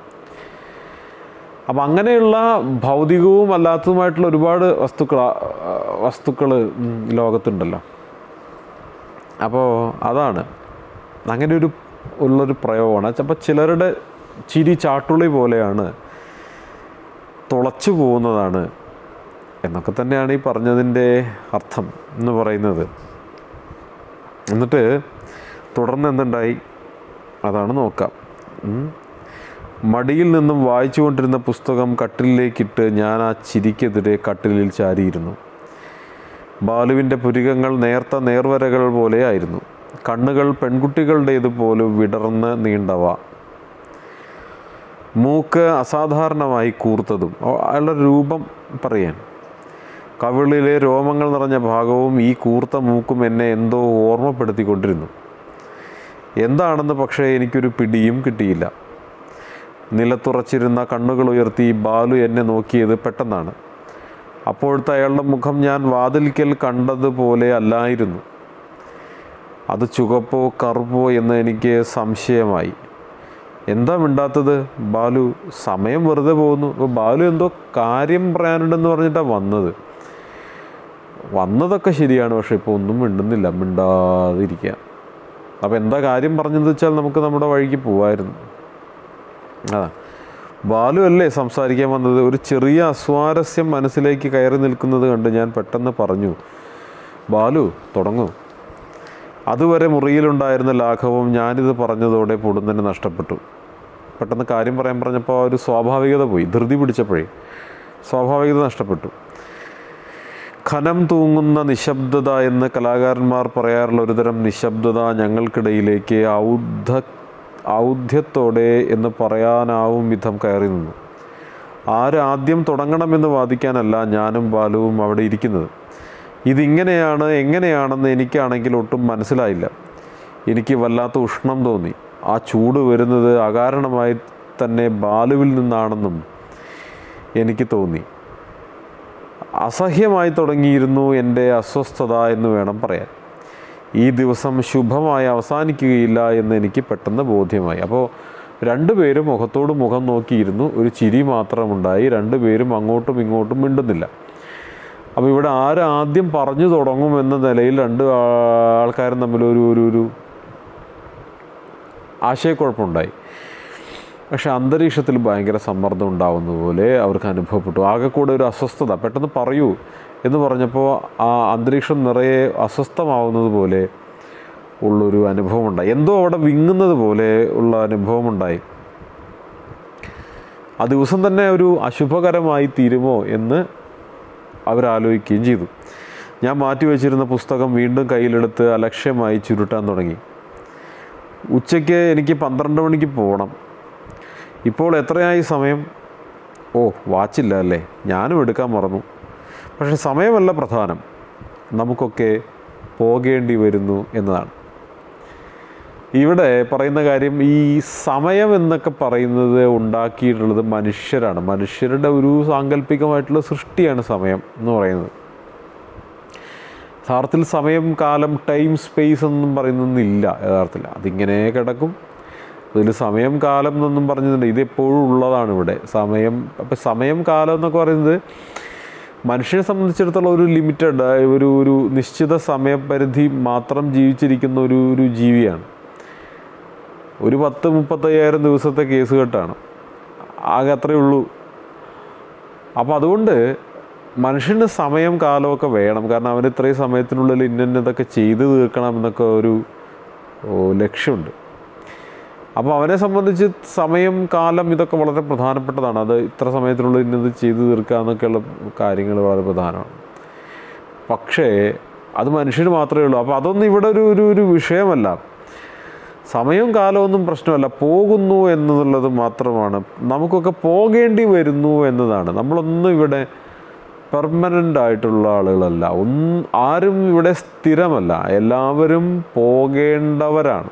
അപ്പം അങ്ങനെയുള്ള ഭൗതികവും അല്ലാത്തതുമായിട്ടുള്ള ഒരുപാട് വസ്തുക്കൾ വസ്തുക്കൾ ലോകത്തുണ്ടല്ലോ അപ്പോൾ അതാണ് അങ്ങനെ ഒരു ഉള്ളൊരു പ്രയോഗമാണ് അപ്പോൾ ചിലരുടെ ചിരി ചാട്ടുളി പോലെയാണ് തുളച്ചു പോകുന്നതാണ് എന്നൊക്കെ തന്നെയാണ് ഈ പറഞ്ഞതിൻ്റെ അർത്ഥം എന്ന് പറയുന്നത് എന്നിട്ട് തുടർന്ന് എന്തുണ്ടായി അതാണ് നോക്കാം ഉം. മടിയിൽ നിന്നും വായിച്ചുകൊണ്ടിരുന്ന പുസ്തകം കട്ടിലിലേക്കിട്ട് ഞാൻ ആ ചിരിക്കെതിരെ കട്ടിലിൽ ചാരിയിരുന്നു ബാലുവിൻ്റെ പുരികങ്ങൾ നേർത്ത നേർവരകൾ പോലെയായിരുന്നു കണ്ണുകൾ പെൺകുട്ടികളുടേതുപോലെ വിടർന്ന് നീണ്ടവ മൂക്ക് അസാധാരണമായി കൂർത്തതും അ- അയാളുടെ രൂപം പറയാൻ കവിളിലെ രോമങ്ങൾ നിറഞ്ഞ ഭാഗവും ഈ കൂർത്ത മൂക്കും എന്നെ എന്തോ ഓർമ്മപ്പെടുത്തിക്കൊണ്ടിരുന്നു എന്താണെന്ന് പക്ഷേ എനിക്കൊരു പിടിയും കിട്ടിയില്ല നിലത്തുറച്ചിരുന്ന കണ്ണുകൾ ഉയർത്തി ബാലു എന്നെ നോക്കിയത് പെട്ടെന്നാണ് അപ്പോഴത്തെ അയാളുടെ മുഖം ഞാൻ വാതിൽക്കൽ കണ്ടതുപോലെ അല്ലായിരുന്നു അത് ചുവപ്പോ കറുപ്പോ എന്ന് എനിക്ക് സംശയമായി എന്താ മിണ്ടാത്തത് ബാലു സമയം വെറുതെ പോകുന്നു അപ്പോൾ ബാലു എന്തോ കാര്യം പറയാനുണ്ടെന്ന് പറഞ്ഞിട്ടാണ് വന്നത് വന്നതൊക്കെ ശരിയാണ് പക്ഷെ ഇപ്പോൾ ഒന്നും മിണ്ടുന്നില്ല മിണ്ടാതിരിക്കുക അപ്പോൾ എന്താ കാര്യം പറഞ്ഞതെന്ന് വെച്ചാൽ നമുക്ക് നമ്മുടെ വഴിക്ക് പോവായിരുന്നു അതാ ബാലു അല്ലേ സംസാരിക്കാൻ വന്നത് ഒരു ചെറിയ അസ്വാരസ്യം മനസ്സിലേക്ക് കയറി നിൽക്കുന്നത് കണ്ട് ഞാൻ പെട്ടെന്ന് പറഞ്ഞു ബാലു തുടങ്ങൂ അതുവരെ മുറിയിലുണ്ടായിരുന്ന ലാഘവം ഞാനിത് പറഞ്ഞതോടെ പൊടുന്നതിന് നഷ്ടപ്പെട്ടു പെട്ടെന്ന് കാര്യം പറയാൻ പറഞ്ഞപ്പോൾ ആ ഒരു സ്വാഭാവികത പോയി ധൃതി പിടിച്ചപ്പോഴേ സ്വാഭാവികത നഷ്ടപ്പെട്ടു ഖനം തൂങ്ങുന്ന നിശബ്ദത എന്ന് കലാകാരന്മാർ പറയാറുള്ള ഒരുതരം നിശബ്ദത ഞങ്ങൾക്കിടയിലേക്ക് ഔദ്ധ ഔദ്ധ്യത്തോടെ എന്ന് പറയാനാവും വിധം കയറി നിന്നു ആര് ആദ്യം തുടങ്ങണമെന്ന് വാദിക്കാനല്ല ഞാനും ബാലുവും അവിടെ ഇരിക്കുന്നത് ഇതിങ്ങനെയാണ് എങ്ങനെയാണെന്ന് എനിക്കാണെങ്കിൽ ഒട്ടും മനസ്സിലായില്ല എനിക്ക് വല്ലാത്ത ഉഷ്ണം തോന്നി ആ ചൂട് വരുന്നത് അകാരണമായി തന്നെ ബാലുവിൽ നിന്നാണെന്നും എനിക്ക് തോന്നി അസഹ്യമായി തുടങ്ങിയിരുന്നു എൻ്റെ അസ്വസ്ഥത എന്ന് വേണം പറയാൻ ഈ ദിവസം ശുഭമായി അവസാനിക്കുകയില്ല എന്ന് എനിക്ക് പെട്ടെന്ന് ബോധ്യമായി അപ്പോൾ രണ്ടുപേരും മുഖത്തോട് മുഖം നോക്കിയിരുന്നു ഒരു ചിരി മാത്രമുണ്ടായി രണ്ടുപേരും അങ്ങോട്ടും ഇങ്ങോട്ടും മിണ്ടുന്നില്ല അപ്പോൾ ഇവിടെ ആരാദ്യം പറഞ്ഞു തുടങ്ങും എന്ന നിലയിൽ രണ്ട് ആൾക്കാരും തമ്മിൽ ഒരു ഒരു ഒരു ആശയക്കുഴപ്പമുണ്ടായി പക്ഷെ അന്തരീക്ഷത്തിൽ ഭയങ്കര സമ്മർദ്ദം ഉണ്ടാവുന്ന പോലെ അവർക്ക് അനുഭവപ്പെട്ടു ആകെ കൂടെ ഒരു അസ്വസ്ഥത പെട്ടെന്ന് പറയൂ എന്ന് പറഞ്ഞപ്പോൾ ആ അന്തരീക്ഷം നിറയെ അസ്വസ്ഥമാവുന്നത് പോലെ ഉള്ളൊരു അനുഭവമുണ്ടായി എന്തോ അവിടെ വിങ്ങുന്നത് പോലെ ഉള്ള അനുഭവമുണ്ടായി ആ ദിവസം തന്നെ ഒരു അശുഭകരമായി തീരുമോ എന്ന് അവരാലോചിക്കുകയും ചെയ്തു ഞാൻ മാറ്റി വെച്ചിരുന്ന പുസ്തകം വീണ്ടും കയ്യിലെടുത്ത് അലക്ഷ്യമായി ചുരുട്ടാൻ തുടങ്ങി ഉച്ചയ്ക്ക് എനിക്ക് പന്ത്രണ്ട് മണിക്ക് പോകണം ഇപ്പോൾ എത്രയായി സമയം ഓ വാച്ചില്ല അല്ലേ ഞാനും എടുക്കാൻ മറന്നു പക്ഷെ സമയമല്ല പ്രധാനം നമുക്കൊക്കെ പോകേണ്ടി വരുന്നു എന്നതാണ് ഇവിടെ പറയുന്ന കാര്യം ഈ സമയം എന്നൊക്കെ പറയുന്നത് ഉണ്ടാക്കിയിട്ടുള്ളത് മനുഷ്യരാണ് മനുഷ്യരുടെ ഒരു സാങ്കല്പികമായിട്ടുള്ള സൃഷ്ടിയാണ് സമയം എന്ന് പറയുന്നത് യഥാർത്ഥത്തിൽ സമയം കാലം ടൈം സ്പേസ് ഒന്നും പറയുന്നൊന്നുമില്ല യഥാർത്ഥത്തിൽ അതിങ്ങനെ കിടക്കും അതിൽ സമയം കാലം എന്നൊന്നും പറഞ്ഞിട്ടുണ്ട് ഇത് എപ്പോഴും ഉള്ളതാണ് ഇവിടെ സമയം അപ്പം സമയം കാലം എന്നൊക്കെ പറയുന്നത് മനുഷ്യനെ സംബന്ധിച്ചിടത്തോളം ഒരു ലിമിറ്റഡ് ഒരു ഒരു നിശ്ചിത സമയപരിധി മാത്രം ജീവിച്ചിരിക്കുന്ന ഒരു ഒരു ജീവിയാണ് ഒരു പത്ത് മുപ്പത്തയ്യായിരം ദിവസത്തെ കേസ് കെട്ടാണ് ആകെ അത്രയേ ഉള്ളൂ അപ്പോൾ അതുകൊണ്ട് മനുഷ്യന് സമയം കാലമൊക്കെ വേണം കാരണം അവന് ഇത്രയും സമയത്തിനുള്ളിൽ ഇന്നതൊക്കെ ചെയ്തു തീർക്കണം എന്നൊക്കെ ഒരു ഓ, ലക്ഷ്യമുണ്ട് അപ്പോൾ അവനെ സംബന്ധിച്ച് സമയം കാലം ഇതൊക്കെ വളരെ പ്രധാനപ്പെട്ടതാണ് അത് ഇത്ര സമയത്തിനുള്ളിൽ ഇന്നത് ചെയ്തു തീർക്കുക എന്നൊക്കെയുള്ള കാര്യങ്ങൾ വളരെ പ്രധാനമാണ് പക്ഷേ അത് മനുഷ്യന് മാത്രമേ ഉള്ളൂ അപ്പോൾ അതൊന്നും ഇവിടെ ഒരു ഒരു ഒരു വിഷയമല്ല സമയവും കാലമൊന്നും പ്രശ്നമല്ല പോകുന്നു എന്നുള്ളത് മാത്രമാണ് നമുക്കൊക്കെ പോകേണ്ടി വരുന്നു എന്നതാണ് നമ്മളൊന്നും ഇവിടെ പെർമനൻ്റ് ആയിട്ടുള്ള ആളുകളല്ല ഒന്നും ആരും ഇവിടെ സ്ഥിരമല്ല എല്ലാവരും പോകേണ്ടവരാണ്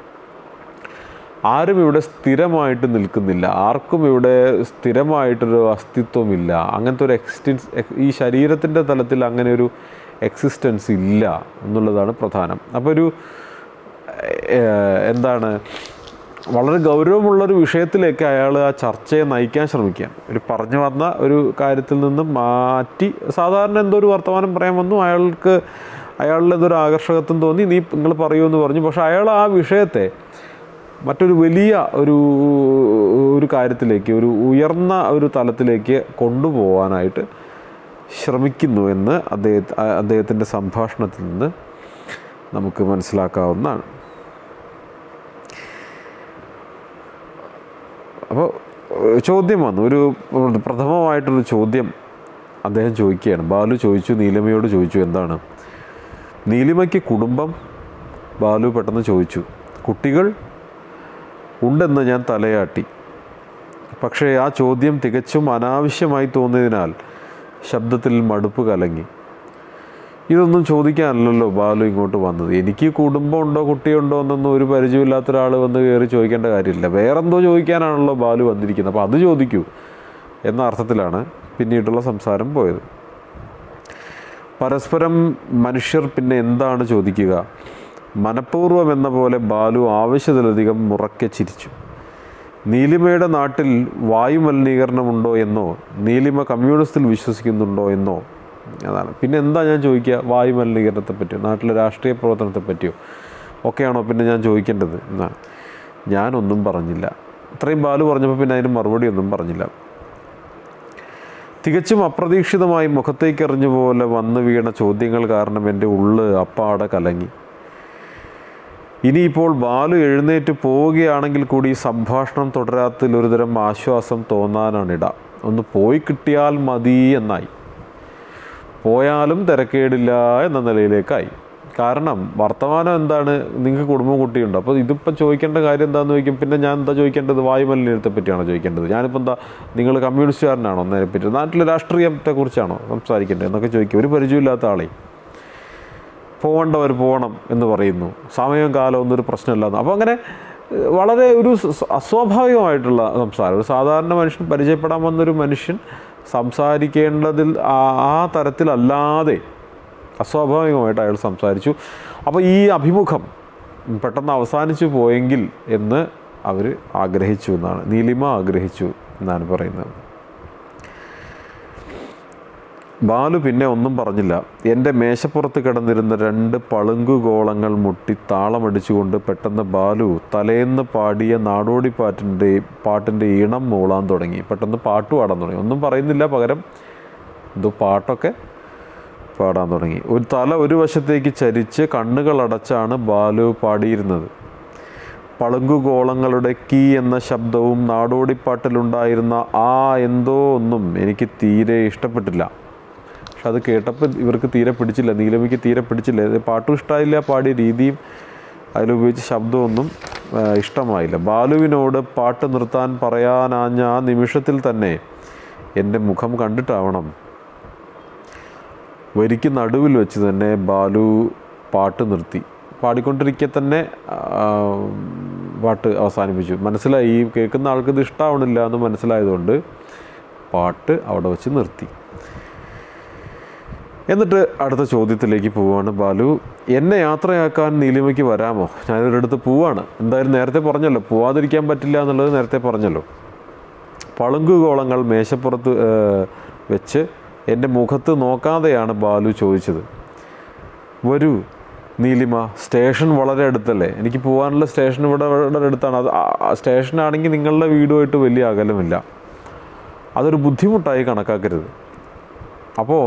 ആരും ഇവിടെ സ്ഥിരമായിട്ട് നിൽക്കുന്നില്ല ആർക്കും ഇവിടെ സ്ഥിരമായിട്ടൊരു അസ്തിത്വമില്ല അങ്ങനത്തെ ഒരു എക്സിസ്റ്റൻസ് ഈ ശരീരത്തിൻ്റെ തലത്തിൽ അങ്ങനെ ഒരു എക്സിസ്റ്റൻസ് ഇല്ല എന്നുള്ളതാണ് പ്രധാനം അപ്പോൾ ഒരു ഏഹ്, എന്താണ് വളരെ ഗൗരവമുള്ളൊരു വിഷയത്തിലേക്ക് അയാൾ ആ ചർച്ചയെ നയിക്കാൻ ശ്രമിക്കുകയാണ് ഒരു പറഞ്ഞു വന്ന ഒരു കാര്യത്തിൽ നിന്ന് മാറ്റി സാധാരണ എന്തോ ഒരു വർത്തമാനം പറയാൻ വന്നു അയാൾക്ക് അയാളിൽ എന്തൊരു ആകർഷകത്വം തോന്നി നീ നിങ്ങൾ പറയുമെന്ന് പറഞ്ഞു പക്ഷെ അയാൾ ആ വിഷയത്തെ മറ്റൊരു വലിയ ഒരു ഒരു കാര്യത്തിലേക്ക് ഒരു ഉയർന്ന ഒരു തലത്തിലേക്ക് കൊണ്ടുപോകാനായിട്ട് ശ്രമിക്കുന്നു എന്ന് അദ്ദേഹത്തെ അദ്ദേഹത്തിൻ്റെ സംഭാഷണത്തിൽ നിന്ന് നമുക്ക് മനസ്സിലാക്കാവുന്നതാണ് അപ്പോൾ ചോദ്യം വന്നു ഒരു പ്രഥമമായിട്ടൊരു ചോദ്യം അദ്ദേഹം ചോദിക്കുകയാണ് ബാലു ചോദിച്ചു നീലിമയോട് ചോദിച്ചു എന്താണ് നീലിമയ്ക്ക് കുടുംബം ബാലു പെട്ടെന്ന് ചോദിച്ചു കുട്ടികൾ ഉണ്ടെന്ന് ഞാൻ തലയാട്ടി പക്ഷേ ആ ചോദ്യം തികച്ചും അനാവശ്യമായി തോന്നിയതിനാൽ ശബ്ദത്തിൽ മടുപ്പ് കലങ്ങി ഇതൊന്നും ചോദിക്കാനല്ലല്ലോ ബാലു ഇങ്ങോട്ട് വന്നത് എനിക്ക് കുടുംബം ഉണ്ടോ കുട്ടിയുണ്ടോ എന്നൊന്നും ഒരു പരിചയമില്ലാത്ത ഒരാൾ വന്ന് കയറി ചോദിക്കേണ്ട കാര്യമില്ല വേറെന്തോ ചോദിക്കാനാണല്ലോ ബാലു വന്നിരിക്കുന്നത് അപ്പോൾ അത് ചോദിക്കൂ എന്ന അർത്ഥത്തിലാണ് പിന്നീടുള്ള സംസാരം പോയത് പരസ്പരം മനുഷ്യർ പിന്നെ എന്താണ് ചോദിക്കുക മനഃപൂർവ്വം എന്ന പോലെ ബാലു ആവശ്യത്തിലധികം മുറക്കെ ചിരിച്ചു നീലിമയുടെ നാട്ടിൽ വായുമലിനീകരണമുണ്ടോ എന്നോ നീലിമ കമ്മ്യൂണിസ്റ്റിൽ വിശ്വസിക്കുന്നുണ്ടോ എന്നോ അതാണ് പിന്നെ എന്താ ഞാൻ ചോദിക്കുക വായുമലിനീകരണത്തെ പറ്റിയോ നാട്ടിലെ രാഷ്ട്രീയ പ്രവർത്തനത്തെ പറ്റിയോ ഒക്കെയാണോ പിന്നെ ഞാൻ ചോദിക്കേണ്ടത് എന്നാ ഞാനൊന്നും പറഞ്ഞില്ല ഇത്രയും ബാലു പറഞ്ഞപ്പോൾ പിന്നെ അതിന് മറുപടി ഒന്നും പറഞ്ഞില്ല തികച്ചും അപ്രതീക്ഷിതമായി മുഖത്തേക്ക് എറിഞ്ഞ പോലെ വന്നു വീണ ചോദ്യങ്ങൾ കാരണം എൻ്റെ ഉള്ള് അപ്പാടെ കലങ്ങി ഇനിയിപ്പോൾ ബാലു എഴുന്നേറ്റ് പോവുകയാണെങ്കിൽ കൂടി ഈ സംഭാഷണം തുടരാത്തിൽ ഒരുതരം ആശ്വാസം തോന്നാനാണിട ഒന്ന് പോയി കിട്ടിയാൽ മതി എന്നായി പോയാലും തിരക്കേടില്ല എന്ന നിലയിലേക്കായി കാരണം വർത്തമാനം എന്താണ് നിങ്ങൾക്ക് കുടുംബം കുട്ടിയുണ്ട് അപ്പോൾ ഇതിപ്പോൾ ചോദിക്കേണ്ട കാര്യം എന്താണെന്ന് ചോദിക്കും പിന്നെ ഞാൻ എന്താ ചോദിക്കേണ്ടത് വായുമലിനീകരണത്തെ പറ്റിയാണോ ചോദിക്കേണ്ടത് ഞാനിപ്പോൾ എന്താ നിങ്ങൾ കമ്മ്യൂണിസ്റ്റുകാരനാണോ എന്നതിനെ പറ്റി നാട്ടിലെ രാഷ്ട്രീയത്തെക്കുറിച്ചാണോ സംസാരിക്കേണ്ടത് എന്നൊക്കെ ചോദിക്കും ഒരു പരിചയമില്ലാത്ത ആളെ പോകേണ്ടവർ പോകണം എന്ന് പറയുന്നു സമയവും കാലവും ഒന്നും ഒരു പ്രശ്നമില്ലാന്ന് അപ്പോൾ അങ്ങനെ ഏഹ് വളരെ ഒരു സ- അസ്വാഭാവികമായിട്ടുള്ള സംസാരം ഒരു സാധാരണ മനുഷ്യൻ പരിചയപ്പെടാൻ വന്നൊരു മനുഷ്യൻ സംസാരിക്കേണ്ടതിൽ ആ- ആ തരത്തിലല്ലാതെ അസ്വാഭാവികമായിട്ട് അയാൾ സംസാരിച്ചു അപ്പോൾ ഈ അഭിമുഖം പെട്ടെന്ന് അവസാനിച്ചു പോയെങ്കിൽ എന്ന് അവർ ആഗ്രഹിച്ചു എന്നാണ് നീലിമ ആഗ്രഹിച്ചു എന്നാണ് പറയുന്നത് ബാലു പിന്നെ ഒന്നും പറഞ്ഞില്ല എൻ്റെ മേശപ്പുറത്ത് കിടന്നിരുന്ന രണ്ട് പളുങ്കുഗോളങ്ങൾ മുട്ടി താളമടിച്ചുകൊണ്ട് പെട്ടെന്ന് ബാലു തലേന്ന് പാടിയ നാടോടി പാട്ടിൻ്റെ പാട്ടിൻ്റെ ഈണം മൂളാൻ തുടങ്ങി പെട്ടെന്ന് പാട്ട് പാടാൻ തുടങ്ങി ഒന്നും പറയുന്നില്ല പകരം എന്തോ പാട്ടൊക്കെ പാടാൻ തുടങ്ങി ഒരു തല ഒരു വശത്തേക്ക് ചരിച്ച് കണ്ണുകൾ അടച്ചാണ് ബാലു പാടിയിരുന്നത് പളുങ്കുഗോളങ്ങളുടെ കീ എന്ന ശബ്ദവും നാടോടിപ്പാട്ടിലുണ്ടായിരുന്ന ആ എന്തോ ഒന്നും എനിക്ക് തീരെ ഇഷ്ടപ്പെട്ടില്ല പക്ഷെ അത് കേട്ടപ്പോൾ ഇവർക്ക് തീരെ പിടിച്ചില്ല നീലമിക്ക് തീരെ പിടിച്ചില്ല ഇത് പാട്ടും ഇഷ്ടമായില്ല പാടിയ രീതിയും അതിലുപയോഗിച്ച ശബ്ദമൊന്നും ആ, ഇഷ്ടമായില്ല ബാലുവിനോട് പാട്ട് നിർത്താൻ പറയാനാഞ്ഞ ആ നിമിഷത്തിൽ തന്നെ എൻ്റെ മുഖം കണ്ടിട്ടാവണം വരിക്ക് നടുവിൽ വെച്ച് തന്നെ ബാലു പാട്ട് നിർത്തി പാടിക്കൊണ്ടിരിക്കെ തന്നെ ആ, പാട്ട് അവസാനിപ്പിച്ചു മനസ്സിലായി ഈ കേൾക്കുന്ന ആൾക്ക് ഇത് ഇഷ്ടാവണില്ല എന്ന് മനസ്സിലായതുകൊണ്ട് പാട്ട് അവിടെ വെച്ച് നിർത്തി എന്നിട്ട് അടുത്ത ചോദ്യത്തിലേക്ക് പോവുകയാണ് ബാലു എന്നെ യാത്രയാക്കാൻ നീലിമയ്ക്ക് വരാമോ ഞാനൊരിടത്ത് പോവാണ് എന്തായാലും നേരത്തെ പറഞ്ഞല്ലോ പോവാതിരിക്കാൻ പറ്റില്ല എന്നുള്ളത് നേരത്തെ പറഞ്ഞല്ലോ പളുങ്കുകോളങ്ങൾ മേശപ്പുറത്ത് ആ, വെച്ച് എൻ്റെ മുഖത്ത് നോക്കാതെയാണ് ബാലു ചോദിച്ചത് വരൂ നീലിമ സ്റ്റേഷൻ വളരെ അടുത്തല്ലേ എനിക്ക് പോകാനുള്ള സ്റ്റേഷൻ ഇവിടെ വളരെ അടുത്താണ് അത് ആ- ആ സ്റ്റേഷനാണെങ്കിൽ നിങ്ങളുടെ വീടുമായിട്ട് വലിയ അകലമില്ല അതൊരു ബുദ്ധിമുട്ടായി കണക്കാക്കരുത് അപ്പോൾ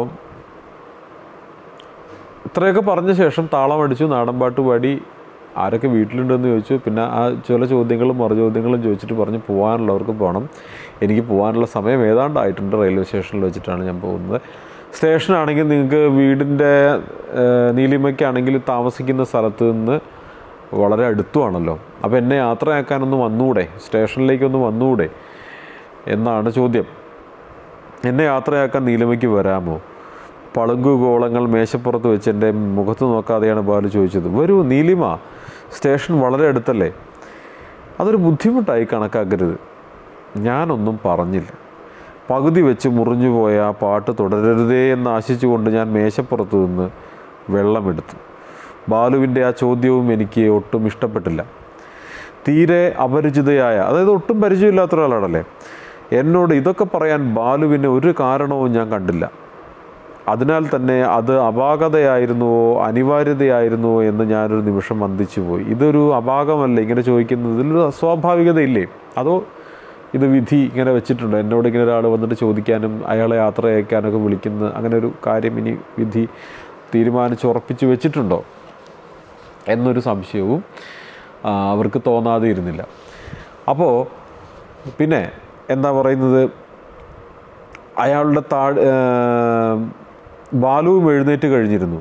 ഇത്രയൊക്കെ പറഞ്ഞ ശേഷം താളം അടിച്ചു നാടൻപാട്ട് പാടി ആരൊക്കെ വീട്ടിലുണ്ടെന്ന് ചോദിച്ചു പിന്നെ ആ ചില ചോദ്യങ്ങളും മറുചോദ്യങ്ങളും ചോദിച്ചിട്ട് പറഞ്ഞു പോകാനുള്ളവർക്ക് പോകണം എനിക്ക് പോകാനുള്ള സമയം ഏതാണ്ടായിട്ടുണ്ട് റെയിൽവേ സ്റ്റേഷനിൽ വെച്ചിട്ടാണ് ഞാൻ പോകുന്നത് സ്റ്റേഷനാണെങ്കിൽ നിങ്ങൾക്ക് വീടിൻ്റെ ഏഹ്, നീലിമയ്ക്കാണെങ്കിൽ താമസിക്കുന്ന സ്ഥലത്ത് നിന്ന് വളരെ അടുത്തുമാണല്ലോ അപ്പോൾ എന്നെ യാത്രയാക്കാനൊന്ന് വന്നുകൂടെ സ്റ്റേഷനിലേക്കൊന്ന് വന്നുകൂടെ എന്നാണ് ചോദ്യം എന്നെ യാത്രയാക്കാൻ നീലിമയ്ക്ക് വരാമോ പളുങ്കു ഗോളങ്ങൾ മേശപ്പുറത്ത് വെച്ച് എൻ്റെ മുഖത്ത് നോക്കാതെയാണ് ബാലു ചോദിച്ചത് വരൂ നീലിമ സ്റ്റേഷൻ വളരെ അടുത്തല്ലേ അതൊരു ബുദ്ധിമുട്ടായി കണക്കാക്കരുത് ഞാനൊന്നും പറഞ്ഞില്ല പകുതി വെച്ച് മുറിഞ്ഞു പോയ ആ പാട്ട് തുടരരുതേ എന്ന് ആശിച്ചുകൊണ്ട് ഞാൻ മേശപ്പുറത്ത് നിന്ന് വെള്ളമെടുത്തു ബാലുവിൻ്റെ ആ ചോദ്യവും എനിക്ക് ഒട്ടും ഇഷ്ടപ്പെട്ടില്ല തീരെ അപരിചിതയായ അതായത് ഒട്ടും പരിചയമില്ലാത്ത ഒരാളാണല്ലേ എന്നോട് ഇതൊക്കെ പറയാൻ ബാലുവിന് ഒരു കാരണവും ഞാൻ കണ്ടില്ല അതിനാൽ തന്നെ അത് അപാകതയായിരുന്നുവോ അനിവാര്യതയായിരുന്നുവോ എന്ന് ഞാനൊരു നിമിഷം വന്ദിച്ചു പോയി ഇതൊരു അപാകമല്ല ഇങ്ങനെ ചോദിക്കുന്നതിൽ ഒരു അസ്വാഭാവികതയില്ലേ അതോ ഇത് വിധി ഇങ്ങനെ വെച്ചിട്ടുണ്ടോ എന്നോട് ഇങ്ങനെ ഒരാൾ വന്നിട്ട് ചോദിക്കാനും അയാളെ യാത്ര അയക്കാനൊക്കെ വിളിക്കുന്ന അങ്ങനെ ഒരു കാര്യം ഇനി വിധി തീരുമാനിച്ച് ഉറപ്പിച്ച് വെച്ചിട്ടുണ്ടോ എന്നൊരു സംശയവും ആ, അവർക്ക് തോന്നാതെ ഇരുന്നില്ല അപ്പോൾ പിന്നെ എന്താ പറയുന്നത് അയാളുടെ താഴ് ബാലുവും എഴുന്നേറ്റ് കഴിഞ്ഞിരുന്നു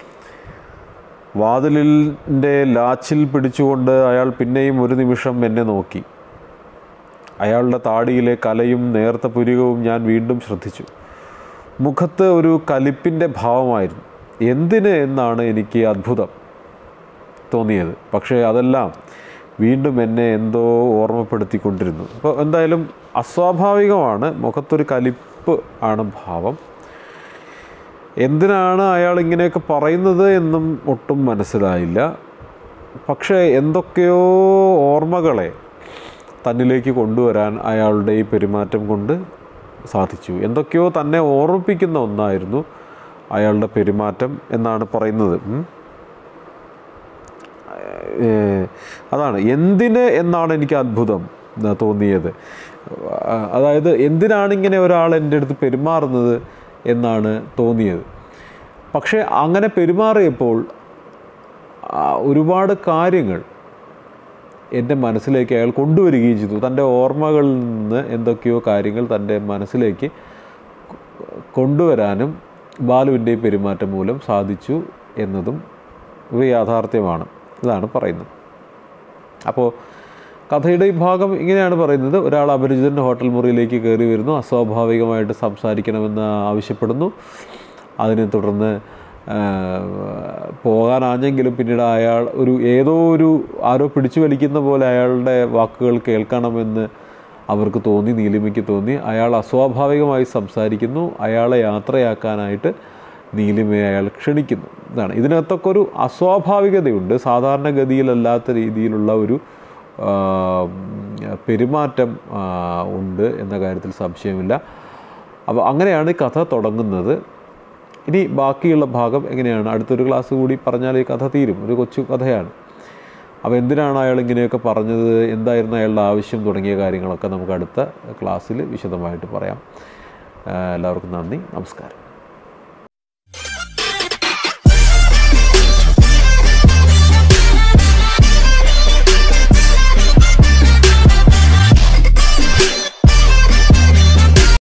വാതിലിൻ്റെ ലാച്ചിൽ പിടിച്ചുകൊണ്ട് അയാൾ പിന്നെയും ഒരു നിമിഷം എന്നെ നോക്കി അയാളുടെ താടിയിലെ കലയും നേർത്ത പുരികവും ഞാൻ വീണ്ടും ശ്രദ്ധിച്ചു മുഖത്ത് ഒരു കലിപ്പിൻ്റെ ഭാവമായിരുന്നു എന്തിന് എന്നാണ് എനിക്ക് അത്ഭുതം തോന്നിയത് പക്ഷേ അതെല്ലാം വീണ്ടും എന്നെ എന്തോ ഓർമ്മപ്പെടുത്തിക്കൊണ്ടിരുന്നു അപ്പോൾ എന്തായാലും അസ്വാഭാവികമാണ് മുഖത്തൊരു കലിപ്പ് ആണ് ഭാവം എന്തിനാണ് അയാൾ ഇങ്ങനെയൊക്കെ പറയുന്നത് എന്നും ഒട്ടും മനസ്സിലായില്ല പക്ഷേ എന്തൊക്കെയോ ഓർമ്മകളെ തന്നിലേക്ക് കൊണ്ടുവരാൻ അയാളുടെ ഈ പെരുമാറ്റം കൊണ്ട് സാധിച്ചു എന്തൊക്കെയോ തന്നെ ഓർമ്മിപ്പിക്കുന്ന ഒന്നായിരുന്നു അയാളുടെ പെരുമാറ്റം എന്നാണ് പറയുന്നത് ഉം. ഏഹ് അതാണ് എന്തിന് എന്നാണ് എനിക്ക് അത്ഭുതം ന- തോന്നിയത് ആ, അതായത് എന്തിനാണ് ഇങ്ങനെ ഒരാൾ എൻ്റെ അടുത്ത് പെരുമാറുന്നത് എന്നാണ് തോന്നിയത് പക്ഷേ അങ്ങനെ പെരുമാറിയപ്പോൾ ആ, ഒരുപാട് കാര്യങ്ങൾ എൻ്റെ മനസ്സിലേക്ക് അയാൾ കൊണ്ടുവരികയും ചെയ്തു തൻ്റെ ഓർമ്മകളിൽ നിന്ന് എന്തൊക്കെയോ കാര്യങ്ങൾ തൻ്റെ മനസ്സിലേക്ക് കൊണ്ടുവരാനും ബാലുവിൻ്റെ പെരുമാറ്റം മൂലം സാധിച്ചു എന്നതും ഒരു യാഥാർത്ഥ്യമാണ് ഇതാണ് പറയുന്നത് അപ്പോൾ കഥയുടെ ഈ ഭാഗം ഇങ്ങനെയാണ് പറയുന്നത് ഒരാൾ അപരിചിതൻ്റെ ഹോട്ടൽ മുറിയിലേക്ക് കയറി വരുന്നു അസ്വാഭാവികമായിട്ട് സംസാരിക്കണമെന്ന് ആവശ്യപ്പെടുന്നു അതിനെ തുടർന്ന് ആ, പോകാനാഞ്ഞെങ്കിലും പിന്നീട് അയാൾ ഒരു ഏതോ ഒരു ആരോ പിടിച്ചു വലിക്കുന്ന പോലെ അയാളുടെ വാക്കുകൾ കേൾക്കണമെന്ന് അവർക്ക് തോന്നി നീലിമയ്ക്ക് തോന്നി അയാൾ അസ്വാഭാവികമായി സംസാരിക്കുന്നു അയാളെ യാത്രയാക്കാനായിട്ട് നീലിമയെ അയാൾ ക്ഷണിക്കുന്നു ഇതാണ് ഇതിനകത്തൊക്കെ ഒരു അസ്വാഭാവികതയുണ്ട് സാധാരണഗതിയിലല്ലാത്ത രീതിയിലുള്ള ഒരു ആ, പെരുമാറ്റം ആ, ഉണ്ട് എന്ന കാര്യത്തിൽ സംശയമില്ല അപ്പോൾ അങ്ങനെയാണ് ഈ കഥ തുടങ്ങുന്നത് ഇനി ബാക്കിയുള്ള ഭാഗം എങ്ങനെയാണ് അടുത്തൊരു ക്ലാസ് കൂടി പറഞ്ഞാൽ ഈ കഥ തീരും ഒരു കൊച്ചു കഥയാണ് അപ്പോൾ എന്തിനാണ് അയാൾ ഇങ്ങനെയൊക്കെ പറഞ്ഞത് എന്തായിരുന്നു അയാളുടെ ആവശ്യം തുടങ്ങിയ കാര്യങ്ങളൊക്കെ നമുക്ക് അടുത്ത ക്ലാസ്സിൽ വിശദമായിട്ട് പറയാം ആ, എല്ലാവർക്കും നന്ദി നമസ്കാരം